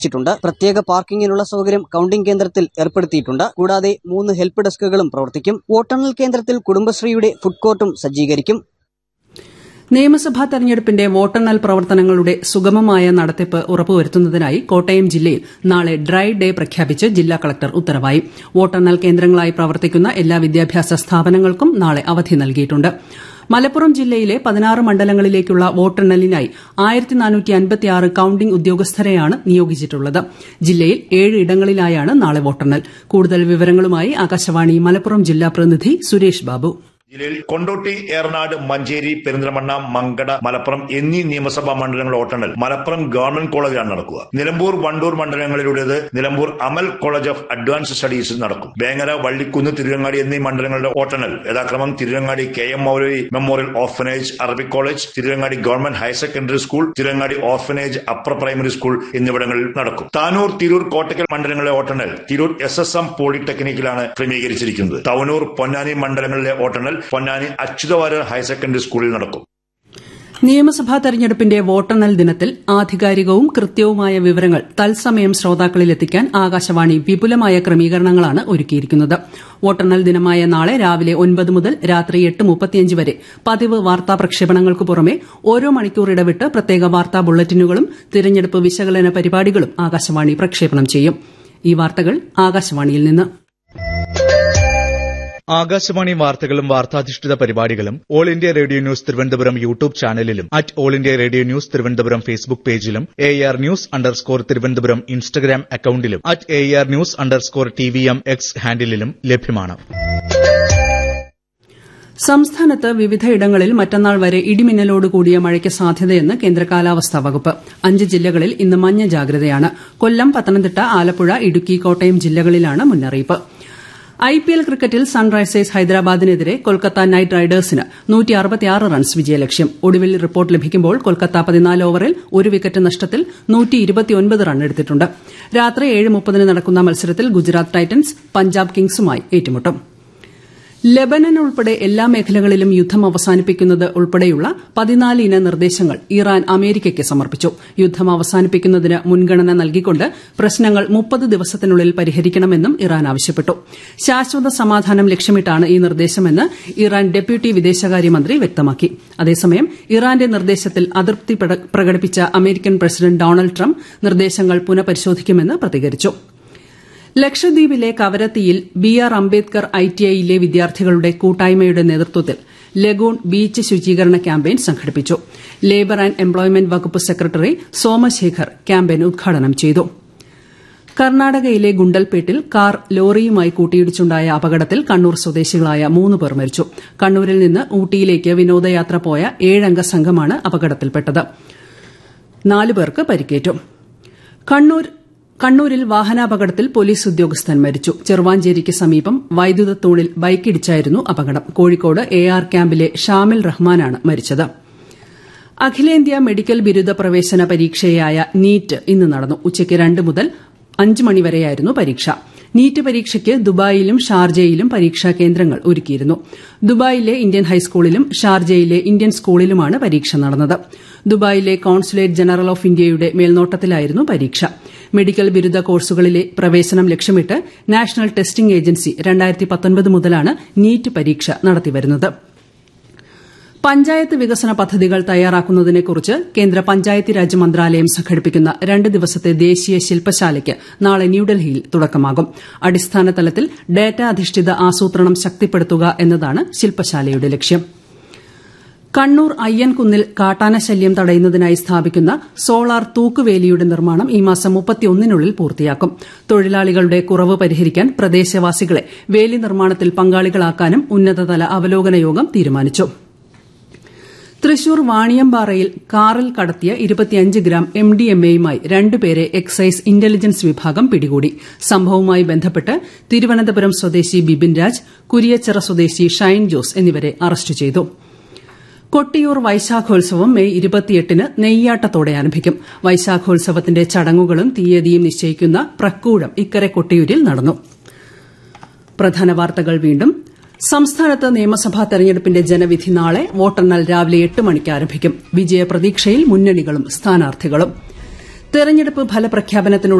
ിട്ടുണ്ട് പ്രത്യേക പാർക്കിങ്ങിനുള്ള സൗകര്യം കൌണ്ടിംഗ് കേന്ദ്രത്തിൽ ഏർപ്പെടുത്തിയിട്ടുണ്ട് കൂടാതെ മൂന്ന് ഹെൽപ്പ് ഡെസ്കുകളും പ്രവർത്തിക്കും വോട്ടെണ്ണൽ കേന്ദ്രത്തിൽ കുടുംബശ്രീയുടെ ഫുഡ് കോർട്ടും സജ്ജീകരിക്കും നിയമസഭാ തെരഞ്ഞെടുപ്പിന്റെ വോട്ടെണ്ണൽ പ്രവർത്തനങ്ങളുടെ സുഗമമായ നടത്തിപ്പ് ഉറപ്പുവരുത്തുന്നതിനായി കോട്ടയം ജില്ലയിൽ നാളെ ഡ്രൈ ഡേ പ്രഖ്യാപിച്ച് ജില്ലാ കളക്ടർ ഉത്തരവായി വോട്ടെണ്ണൽ കേന്ദ്രങ്ങളായി പ്രവർത്തിക്കുന്ന എല്ലാ വിദ്യാഭ്യാസ സ്ഥാപനങ്ങൾക്കും നാളെ അവധി നൽകിയിട്ടുണ്ട് മലപ്പുറം ജില്ലയിലെ പതിനാറ് മണ്ഡലങ്ങളിലേക്കുള്ള വോട്ടെണ്ണലിനായി കൌണ്ടിംഗ് ഉദ്യോഗസ്ഥരെയാണ് നിയോഗിച്ചിട്ടുള്ളത് ജില്ലയിൽ ഏഴ് ഇടങ്ങളിലായാണ് നാളെ വോട്ടെണ്ണൽ കൂടുതൽ വിവരങ്ങളുമായി ആകാശവാണി മലപ്പുറം ജില്ലാ പ്രതിനിധി സുരേഷ് ബാബു ജില്ലയിൽ കൊണ്ടോട്ടി ഏറനാട് മഞ്ചേരി പെരിന്തൽമണ്ണ മങ്കട മലപ്പുറം എന്നീ നിയമസഭാ മണ്ഡലങ്ങൾ വോട്ടെണ്ണൽ മലപ്പുറം ഗവൺമെന്റ് കോളേജിലാണ് നടക്കുക നിലമ്പൂർ വണ്ടൂർ മണ്ഡലങ്ങളിലൂടേത് Nilambur Amal college of advance സ്റ്റഡീസിൽ നടക്കും വേങ്ങര വള്ളിക്കുന്ന് തിരുവങ്ങാടി എന്നീ മണ്ഡലങ്ങളുടെ വോട്ടെണ്ണൽ യഥാക്രമം Tirurangadi K M Moulavi memorial orphanage Arabic college Tirurangadi government higher secondary school Tirurangadi orphanage upper primary school എന്നിവിടങ്ങളിൽ നടക്കും താനൂർ തിരൂർ കോട്ടക്കൽ മണ്ഡലങ്ങളിലെ വോട്ടെണ്ണൽ തിരൂർ എസ് എസ് എം പോളിടെക്നിക്കിലാണ് ക്രമീകരിച്ചിരിക്കുന്നത് തവനൂർ പൊന്നാനി മണ്ഡലങ്ങളിലെ വോട്ടെണ്ണൽ പൊന്നാനി അച്യുതവാരർ ഹയർ സെക്കൻഡറി സ്കൂളിൽ നടക്കും നിയമസഭാ തെരഞ്ഞെടുപ്പിന്റെ വോട്ടെണ്ണൽ ദിനത്തിൽ ആധികാരികവും കൃത്യവുമായ വിവരങ്ങൾ തത്സമയം ശ്രോതാക്കളിലെത്തിക്കാൻ ആകാശവാണി വിപുലമായ ക്രമീകരണങ്ങളാണ് ഒരുക്കിയിരിക്കുന്നത് വോട്ടെണ്ണൽ ദിനമായ നാളെ രാവിലെ ഒൻപത് മുതൽ രാത്രി എട്ട് മുപ്പത്തിയഞ്ച് വരെ പതിവ് വാർത്താ പ്രക്ഷേപണങ്ങൾക്ക് പുറമെ ഓരോ മണിക്കൂർ ഇടവിട്ട് പ്രത്യേക വാർത്താ ബുള്ളറ്റിനുകളും തിരഞ്ഞെടുപ്പ് വിശകലന പരിപാടികളും ആകാശവാണി പ്രക്ഷേപണം ചെയ്യും ഈ വാർത്തകൾ ആകാശവാണിയിൽ നിന്ന് ആകാശവാണി വാർത്തകളും വാർത്താധിഷ്ഠിത പരിപാടികളും all India radio news Thiruvananthapuram YouTube ചാനലിലും at all India radio news Thiruvananthapuram Facebook പേജിലും A R news underscore Thiruvananthapuram Instagram അക്കൌണ്ടിലും at A R news underscore T V M X ഹാൻഡിലും ലഭ്യമാണ് സംസ്ഥാനത്ത് വിവിധയിടങ്ങളിൽ മറ്റന്നാൾ വരെ ഇടിമിന്നലോട് കൂടിയ മഴയ്ക്ക് സാധ്യതയെന്ന് കേന്ദ്ര കാലാവസ്ഥാ വകുപ്പ് അഞ്ച് ജില്ലകളിൽ ഇന്ന് മഞ്ഞ ജാഗ്രതയാണ് കൊല്ലം പത്തനംതിട്ട ആലപ്പുഴ ഇടുക്കി കോട്ടയം ജില്ലകളിലാണ് മുന്നറിയിപ്പ് ഐപിഎൽ ക്രിക്കറ്റിൽ സൺറൈസേഴ്സ് ഹൈദരാബാദിനെതിരെ കൊൽക്കത്ത നൈറ്റ് റൈഡേഴ്സിന് റൺസ് വിജയലക്ഷ്യം ഒടുവിൽ റിപ്പോർട്ട് ലഭിക്കുമ്പോൾ കൊൽക്കത്ത പതിനാല് ഓവറിൽ ഒരു വിക്കറ്റ് നഷ്ടത്തിൽ റണ്ണെടുത്തിട്ടുണ്ട് രാത്രി ഏഴ് മുപ്പതിന് നടക്കുന്ന മത്സരത്തിൽ ഗുജറാത്ത് ടൈറ്റൻസ് പഞ്ചാബ് കിങ്സുമായി ഏറ്റുമുട്ടും ലബനൻ ഉൾപ്പെടെ എല്ലാ മേഖലകളിലും യുദ്ധം അവസാനിപ്പിക്കുന്നത് ഉൾപ്പെടെയുള്ള പതിനാല് ഇന നിർദ്ദേശങ്ങൾ ഇറാൻ അമേരിക്കയ്ക്ക് സമർപ്പിച്ചു യുദ്ധം അവസാനിപ്പിക്കുന്നതിന് മുൻഗണന നൽകിക്കൊണ്ട് പ്രശ്നങ്ങൾ മുപ്പത് ദിവസത്തിനുള്ളിൽ പരിഹരിക്കണമെന്നും ഇറാൻ ആവശ്യപ്പെട്ടു ശാശ്വത സമാധാനം ലക്ഷ്യമിട്ടാണ് ഈ നിർദ്ദേശമെന്ന് ഇറാൻ ഡെപ്യൂട്ടി വിദേശകാര്യമന്ത്രി വ്യക്തമാക്കി അതേസമയം ഇറാന്റെ നിർദ്ദേശത്തിൽ അതൃപ്തി പ്രകടിപ്പിച്ച അമേരിക്കൻ പ്രസിഡന്റ് ഡൊണാൾഡ് ട്രംപ് നിർദ്ദേശങ്ങൾ പുനഃപരിശോധിക്കുമെന്ന് പ്രതികരിച്ചു ലക്ഷദ്വീപിലെ കവരത്തിയിൽ ബി ആർ അംബേദ്കർ ഐടിഐയിലെ വിദ്യാർത്ഥികളുടെ കൂട്ടായ്മയുടെ നേതൃത്വത്തിൽ ലഗൂൺ ബീച്ച് ശുചീകരണ ക്യാമ്പയിൻ സംഘടിപ്പിച്ചു ലേബർ ആന്റ് എംപ്ലോയ്മെന്റ് വകുപ്പ് സെക്രട്ടറി സോമശേഖർ ക്യാമ്പയിൻ ഉദ്ഘാടനം ചെയ്തു കർണാടകയിലെ ഗുണ്ടൽപേട്ടിൽ കാർ ലോറിയുമായി കൂട്ടിയിടിച്ചുണ്ടായ അപകടത്തിൽ കണ്ണൂർ സ്വദേശികളായ മൂന്ന് പേർ മരിച്ചു കണ്ണൂരിൽ നിന്ന് ഊട്ടിയിലേക്ക് വിനോദയാത്ര പോയ ഏഴംഗ സംഘമാണ് അപകടത്തിൽപ്പെട്ടത് നാല് പേർക്ക് പരിക്കേറ്റു കണ്ണൂർ കണ്ണൂരിൽ വാഹനാപകടത്തിൽ പോലീസ് ഉദ്യോഗസ്ഥൻ മരിച്ചു ചെറുവാഞ്ചേരിക്ക് സമീപം വൈദ്യുത തൂണിൽ ബൈക്കിടിച്ചായിരുന്നു അപകടം കോഴിക്കോട് എ ആർ ക്യാമ്പിലെ ഷാമിൽ റഹ്മാനാണ് മരിച്ചത് അഖിലേന്ത്യാ മെഡിക്കൽ ബിരുദ പ്രവേശന പരീക്ഷയായ നീറ്റ് ഇന്ന് നടന്നു ഉച്ചയ്ക്ക് രണ്ട് മുതൽ അഞ്ച് മണിവരെയായിരുന്നു പരീക്ഷ നീറ്റ് പരീക്ഷയ്ക്ക് ദുബായിലും ഷാർജയിലും പരീക്ഷാ കേന്ദ്രങ്ങൾ ഒരുക്കിയിരുന്നു ദുബായിലെ ഇന്ത്യൻ ഹൈസ്കൂളിലും ഷാർജയിലെ ഇന്ത്യൻ സ്കൂളിലുമാണ് പരീക്ഷ നടന്നത് ദുബായിലെ കോൺസുലേറ്റ് ജനറൽ ഓഫ് ഇന്ത്യയുടെ മേൽനോട്ടത്തിലായിരുന്നു പരീക്ഷ മെഡിക്കൽ ബിരുദ കോഴ്സുകളിലെ പ്രവേശനം ലക്ഷ്യമിട്ട് നാഷണൽ ടെസ്റ്റിംഗ് ഏജൻസി മുതലാണ് നീറ്റ് പരീക്ഷ നടത്തിവരുന്നത് പഞ്ചായത്ത് വികസന പദ്ധതികൾ തയ്യാറാക്കുന്നതിനെക്കുറിച്ച് കേന്ദ്ര പഞ്ചായത്തി രാജ് മന്ത്രാലയം സംഘടിപ്പിക്കുന്ന രണ്ട് ദിവസത്തെ ദേശീയ ശില്പശാലയ്ക്ക് നാളെ ന്യൂഡൽഹിയിൽ തുടക്കമാകും അടിസ്ഥാന തലത്തിൽ ഡാറ്റ അധിഷ്ഠിത ആസൂത്രണം ശക്തിപ്പെടുത്തുക എന്നതാണ് ശില്പശാലയുടെ ലക്ഷ്യം കണ്ണൂർ അയ്യൻകുന്നിൽ കാട്ടാന ശല്യം തടയുന്നതിനായി സ്ഥാപിക്കുന്ന സോളാർ തൂക്കുവേലിയുടെ നിർമ്മാണം ഈ മാസം മുപ്പത്തിയൊന്നിനുള്ളിൽ പൂർത്തിയാക്കും തൊഴിലാളികളുടെ കുറവ് പരിഹരിക്കാൻ പ്രദേശവാസികളെ വേലി നിർമ്മാണത്തിൽ പങ്കാളികളാക്കാനും ഉന്നതതല അവലോകന യോഗം തീരുമാനിച്ചു തൃശൂർ വാണിയമ്പാറയിൽ കാറിൽ കടത്തിയ ഇരുപത്തിയഞ്ച് ഗ്രാം എം ഡി എം എയുമായി രണ്ടുപേരെ എക്സൈസ് ഇന്റലിജൻസ് വിഭാഗം പിടികൂടി സംഭവവുമായി ബന്ധപ്പെട്ട് തിരുവനന്തപുരം സ്വദേശി ബിബിൻ രാജ് കുരിയച്ചിറ സ്വദേശി ഷൈൻ ജോസ് എന്നിവരെ അറസ്റ്റ് ചെയ്തു കൊട്ടിയൂർ വൈശാഖോത്സവം മെയ് ഇരുപത്തിയെട്ടിന് നെയ്യാട്ടത്തോടെ ആരംഭിക്കും വൈശാഖോത്സവത്തിന്റെ ചടങ്ങുകളും തീയതിയും നിശ്ചയിക്കുന്ന പ്രക്കൂഴം ഇക്കരെ കൊട്ടിയൂരിൽ നടന്നു പ്രധാന വാർത്തകൾ വീണ്ടും സംസ്ഥാനത്ത് നിയമസഭാ തെരഞ്ഞെടുപ്പിന്റെ ജനവിധി നാളെ വോട്ടെണ്ണൽ രാവിലെ എട്ട് മണിക്ക് ആരംഭിക്കും വിജയപ്രതീക്ഷയിൽ മുന്നണികളും സ്ഥാനാർത്ഥികളും തെരഞ്ഞെടുപ്പ് ഫലപ്രഖ്യാപനത്തിനുള്ള